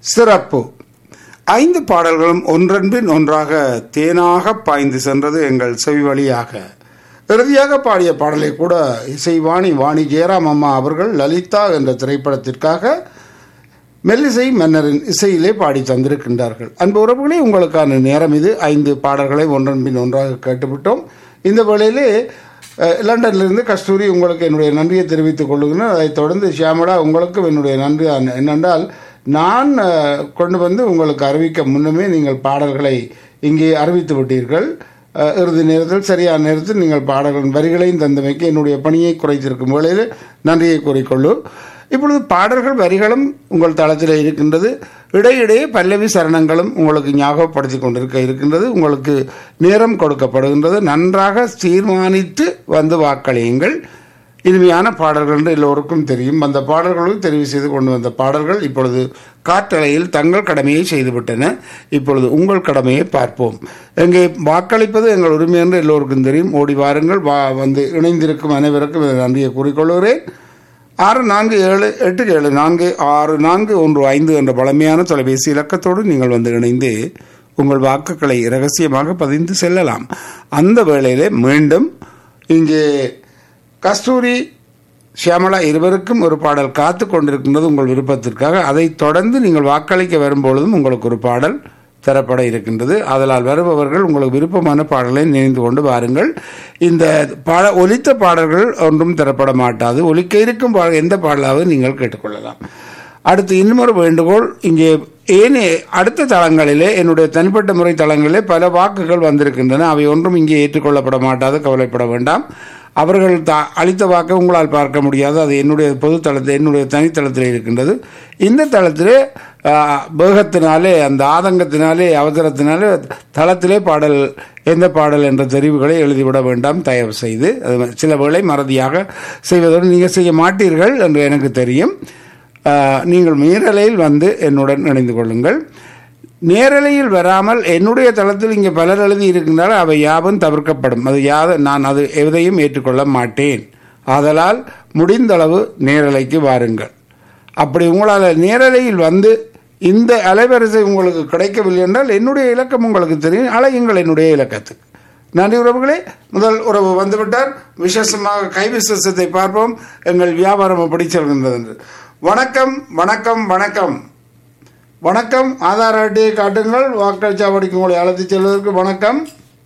சிறப்பு ஐந்து பாடல்களும் ஒன்றன்பின் ஒன்றாக தேனாக பாய்ந்து சென்றது எங்கள் செவி வழியாக இறுதியாக பாடிய பாடலை கூட இசைவாணி வாணி ஜெயராம் அம்மா அவர்கள் லலிதா என்ற திரைப்படத்திற்காக மெல்லிசை மன்னரின் இசையிலே பாடி தந்திருக்கின்றார்கள் அன்பு உறவுகளே உங்களுக்கான நேரம் இது ஐந்து பாடல்களை ஒன்றன் பின் ஒன்றாக கேட்டுவிட்டோம் இந்த வேளையிலே அஹ், லண்டனிலிருந்து கஸ்தூரி உங்களுக்கு என்னுடைய நன்றியை தெரிவித்துக் கொள்ளுகிறேன் அதைத் தொடர்ந்து ஷியாமலா உங்களுக்கும் என்னுடைய நன்றி அன்- என்னென்றால் நான் அஹ், கொண்டு வந்து உங்களுக்கு அறிவிக்க முன்னமே நீங்கள் பாடல்களை இங்கே அறிவித்து விட்டீர்கள் அஹ், இறுதி நேரத்தில் சரியான நேரத்தில் நீங்கள் பாடல்களின் வரிகளையும் தந்தமைக்கு என்னுடைய பணியை குறைத்திருக்கும் வேளையில் நன்றியை கூறிக்கொள்ளும் இப்பொழுது பாடல்கள் வரிகளும் உங்கள் தளத்தில் இருக்கின்றது இடையிடையே பல்லவி சரணங்களும் உங்களுக்கு ஞாபகப்படுத்தி கொண்டிருக்க இருக்கின்றது உங்களுக்கு நேரம் கொடுக்கப்படுகின்றது நன்றாக தீர்மானித்து வந்து வாக்களியுங்கள் இனிமையான பாடல்கள் என்று எல்லோருக்கும் தெரியும் அந்த பாடல்களும் தெரிவு செய்து கொண்டு வந்த பாடல்கள் இப்பொழுது காற்றலையில் தங்கள் கடமையை செய்துவிட்டன இப்பொழுது உங்கள் கடமையை பார்ப்போம் எங்கே வாக்களிப்பது எங்கள் உரிமை என்று எல்லோருக்கும் தெரியும் ஓடி வாருங்கள் வா வந்து இணைந்திருக்கும் அனைவருக்கும் எனது நன்றியை கூறிக்கொள்கிறேன் ஆறு நான்கு ஏழு எட்டு ஏழு நான்கு ஆறு நான்கு ஒன்று ஐந்து என்ற பழமையான தொலைபேசி இலக்கத்தோடு நீங்கள் வந்து இணைந்து உங்கள் வாக்குகளை இரகசியமாக பதிந்து செல்லலாம் அந்த வேளையிலே மீண்டும் இங்கே கஸ்தூரி ஷியாமலா இருவருக்கும் ஒரு பாடல் காத்து கொண்டிருக்கின்றது உங்கள் விருப்பத்திற்காக அதைத் தொடர்ந்து நீங்கள் வாக்களிக்க வரும்பொழுதும் உங்களுக்கு ஒரு பாடல் தரப்பட இருக்கின்றது அதனால் வருபவர்கள் உங்களுக்கு விருப்பமான பாடலை நினைந்து கொண்டு வாருங்கள் இந்த பாட ஒலித்த பாடல்கள் ஒன்றும் தரப்பட மாட்டாது ஒலிக்க இருக்கும் பாடல் எந்த பாடலாவது நீங்கள் கேட்டுக்கொள்ளலாம் அடுத்து இன்னொரு வேண்டுகோள் இங்கே ஏனே அடுத்த தளங்களிலே என்னுடைய தனிப்பட்ட முறை தளங்களிலே பல வாக்குகள் வந்திருக்கின்றன அவை ஒன்றும் இங்கே ஏற்றுக்கொள்ளப்பட மாட்டாது கவலைப்பட வேண்டாம் அவர்கள் த அளித்த வாக்கை உங்களால் பார்க்க முடியாது அது என்னுடைய பொது தளத்தில் என்னுடைய தனித்தளத்தில் இருக்கின்றது இந்த தளத்திலே ஆ, வேகத்தினாலே அந்த ஆதங்கத்தினாலே அவசரத்தினாலே தளத்திலே பாடல் எந்த பாடல் என்ற தெரிவுகளை எழுதிவிட வேண்டாம் தயவு செய்து அது சில வேளை மறதியாக செய்வதோடு நீங்கள் செய்ய மாட்டீர்கள் என்று எனக்கு தெரியும் ஆ, நீங்கள் நேரலையில் வந்து என்னுடன் இணைந்து கொள்ளுங்கள் நேரலையில் வராமல் என்னுடைய தளத்தில் இங்கே பலர் எழுதி இருக்கின்றால் அவை யாவும் தவிர்க்கப்படும் அது யாக நான் அது எதையும் ஏற்றுக்கொள்ள மாட்டேன் ஆதலால் முடிந்தளவு நேரலைக்கு வாருங்கள் அப்படி உங்களால் நேரலையில் வந்து இந்த அலைவரிசை உங்களுக்கு கிடைக்கவில்லை என்றால் என்னுடைய இலக்கம் உங்களுக்கு தெரியும் அலையுங்கள் என்னுடைய இலக்கத்துக்கு நன்றி உறவுகளே முதல் உறவு வந்துவிட்டார் விசேஷமாக கை விசேஷத்தை பார்ப்போம் எங்கள் வியாபாரம் எப்படி செல்கின்றது என்று வணக்கம் வணக்கம் வணக்கம் வணக்கம் ஆதார் அட்டையை காட்டுங்கள் வாக்கள் சாவடிக்கு உங்களை அழைத்துச் செல்வதற்கு வணக்கம்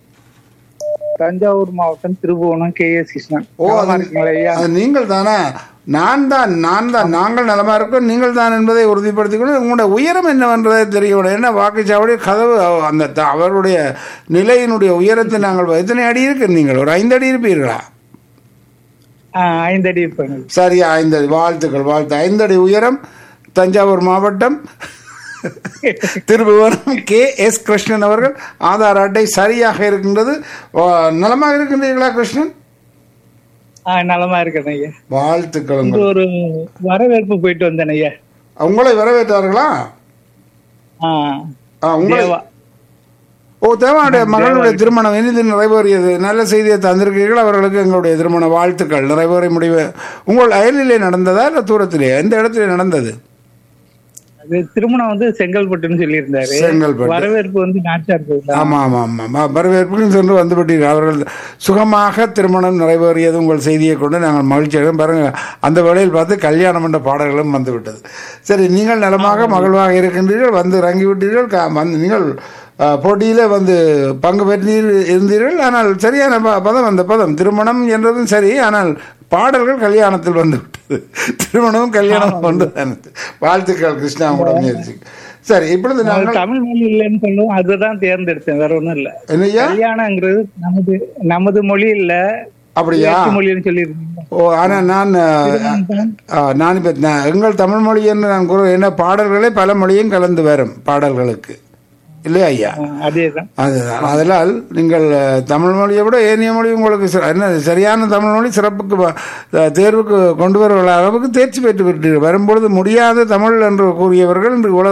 தஞ்சாவூர் மாவட்டம் திருபுவனம் கே எஸ் கிருஷ்ணன் ஓ நலமா அது இருக்கீங்களா ஐயா அது நீங்கள் தானே நான் தான் நான் தான் நாங்கள் நலமா இருக்கோம் நீங்கள் தான் என்பதை உறுதிப்படுத்திக் கொண்டு உங்களுடைய உயரம் என்னவென்றதை தெரியவில்லை என்ன வாக்குச்சாவடி கதவு அவ- அந்த த- அவருடைய நிலையினுடைய உயரத்தை நாங்கள் எத்தனை அடி இருக்கு நீங்கள் ஒரு ஐந்து அடி இருப்பீர்களா ஆ, ஐந்து அடி இருப்பாங்க சரி ஐந்து அடி வாழ்த்துக்கள் வாழ்த்து ஐந்து அடி உயரம் தஞ்சாவூர் மாவட்டம் திருபுவனம் கே எஸ் கிருஷ்ணன் அவர்கள் ஆதார் அட்டை சரியாக இருக்கின்றது வா- நலமாக இருக்கின்றீர்களா கிருஷ்ணன் ஆ நலமா இருக்கேன் ஐயா வாழ்த்துக்கள் இன்று உங்களுக்கு. ஒரு வரவேற்பு போயிட்டு வந்தேன் ஐயா உங்களை வரவேற்றார்களா ஆ, ஆ, உங்களை தேவா ஓ தேவாவுடைய மகளுடைய திருமணம் இனிது நிறைவேறியது நல்ல செய்தியை தந்திருக்கிறீர்கள் அவர்களுக்கு எங்களுடைய திருமண வாழ்த்துக்கள் நிறைவேற முடிவு உங்கள் அயலிலே நடந்ததா இல்லை தூரத்திலே எந்த இடத்திலே நடந்தது அது திருமணம் வந்து செங்கல்பட்டுன்னு சொல்லியிருந்தாரு செங்கல்பட்டு. வரவேற்பு வந்து நாச்சார் கோயில் ஆமா ஆமா ஆமா ஆமா வரவேற்புக்கும் சென்று வந்து விட்டீர்கள் அவர்கள் சுகமாக திருமணம் நிறைவேறியது உங்கள் செய்தியை கொண்டு நாங்கள் மகிழ்ச்சியாக பாருங்க அந்த வேளையில் பார்த்து கல்யாணம் என்ற பாடல்களும் வந்து விட்டது சரி நீங்கள் நலமாக மகிழ்வாக இருக்கின்றீர்கள் வந்து இறங்கி விட்டீர்கள் க- வந்து நீங்கள் அஹ், போட்டியிலே வந்து பங்கு பெற்றீர் இருந்தீர்கள் ஆனால் சரியான ப- பதம் அந்த பதம் திருமணம் என்றதும் சரி ஆனால் பாடல்கள் கல்யாணத்தில் வந்து விட்டது திருமணமும் கல்யாணம் வந்து வாழ்த்துக்கள் கிருஷ்ணா உங்களோட முயற்சி சரி இப்பொழுது நாங்கள் தமிழ் மொழி இல்லைன்னு சொல்லுவோம் அதுதான் தேர்ந்தெடுத்தேன் வேற ஒண்ணும் இல்ல என்னய்யா கல்யாணங்கிறது நமது நமது மொழி இல்ல அப்படியா வேற்று மொழின்னு சொல்லியிருக்கீங்க ஓ ஆனால் நான் ஆ, நான் இப்போ நான் எங்கள் தமிழ் மொழி என்று நான் கூற என்ன பாடல்களே பல மொழியும் கலந்து வரும் பாடல்களுக்கு இல்லையா ஐயா அதேதான் அதுதான் அதனால் நீங்கள் அஹ், தமிழ் மொழியை விட ஏனைய மொழி உங்களுக்கு சி- என்ன சரியான தமிழ் மொழி சிறப்புக்கு வ- அஹ், தேர்வுக்கு கொண்டு வருகிற அளவுக்கு தேர்ச்சி பெற்று விட்டீர்கள் வரும்பொழுது முடியாத தமிழ் என்று கூறியவர்கள் இன்று உலக